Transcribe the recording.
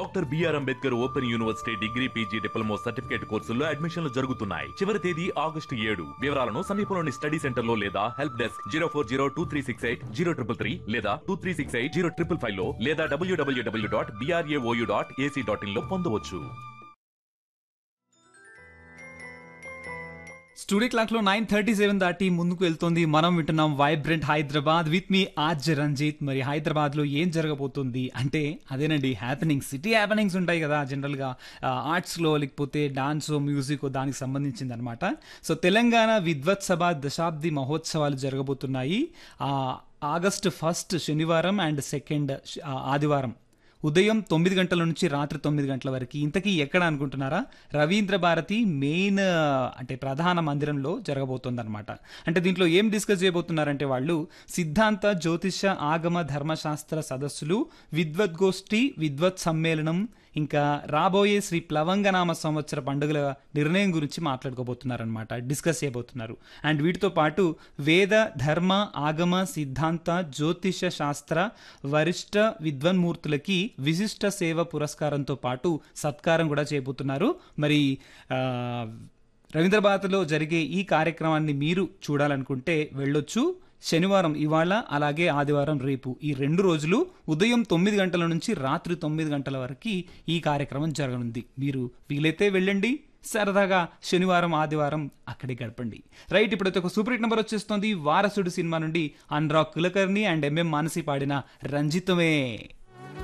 doctor BR Ambedkar open university degree PG diploma certificate కోర్సుల్లో అడ్మిషన్లు జరుగుతున్నాయి చివరి తేదీ ఆగస్టు ఏడు వివరాలను సమీపంలోని స్టడీ సెంటర్ లో లేదా help desk zero four zero two three six eight zero triple three లేదా two three six eight zero triple five లో లేదా WWW dot BRAOU dot AC dot in లో పొందవచ్చు స్టూడియో క్లాక్ లో నైన్ థర్టీ సెవెన్ దాటి ముందుకు వెళ్తుంది మనం వింటున్నాం వైబ్రెంట్ హైదరాబాద్ విత్ మీ ఆర్జ్ రంజిత్ మరి హైదరాబాద్ లో ఏం జరగబోతుంది అంటే అదేనండి హ్యాపెనింగ్స్ సిటీ హ్యాపెనింగ్స్ ఉంటాయి కదా జనరల్ గా ఆర్ట్స్ లో లేకపోతే డాన్స్ మ్యూజిక్ దానికి సంబంధించింది అనమాట సో తెలంగాణ విద్వత్ సభ దశాబ్ది మహోత్సవాలు జరగబోతున్నాయి ఆ, ఆగస్టు ఫస్ట్ శనివారం అండ్ సెకండ్ ఆదివారం ఉదయం తొమ్మిది గంటల నుంచి రాత్రి తొమ్మిది గంటల వరకు ఇంతకీ ఎక్కడ అనుకుంటున్నారా రవీంద్ర భారతి మెయిన్ ఆ, అంటే ప్రధాన మందిరంలో జరగబోతోందన్నమాట అంటే దీంట్లో ఏం డిస్కస్ చేయబోతున్నారంటే వాళ్ళు సిద్ధాంత జ్యోతిష ఆగమ ధర్మశాస్త్ర సదస్సులు విద్వద్గోష్ఠి విద్వత్ సమ్మేళనం ఇంకా రాబోయే శ్రీ ప్లవంగనామ సంవత్సర పండుగల నిర్ణయం గురించి మాట్లాడుకోబోతున్నారనమాట డిస్కస్ చేయబోతున్నారు అండ్ వీటితో పాటు వేద ధర్మ ఆగమ సిద్ధాంత జ్యోతిష శాస్త్ర వరిష్ట విద్వన్మూర్తులకి విశిష్ట సేవ పురస్కారంతో పాటు సత్కారం కూడా చేయబోతున్నారు మరి ఆ, రవీంద్రభారతిలో జరిగే ఈ కార్యక్రమాన్ని మీరు చూడాలనుకుంటే వెళ్ళొచ్చు శనివారం ఇవాళ అలాగే ఆదివారం రేపు ఈ రెండు రోజులు ఉదయం తొమ్మిది గంటల నుంచి రాత్రి తొమ్మిది గంటల వరకు ఈ కార్యక్రమం జరగనుంది మీరు వీలైతే వెళ్ళండి సరదాగా శనివారం ఆదివారం అక్కడే గడపండి రైట్ ఇప్పుడైతే ఒక సూపర్ హిట్ నెంబర్ వచ్చేస్తుంది వారసుడు సినిమా నుండి అనురాగ్ కులకర్ణి అండ్ ఎంఎం మానసి పాడిన రంజితమే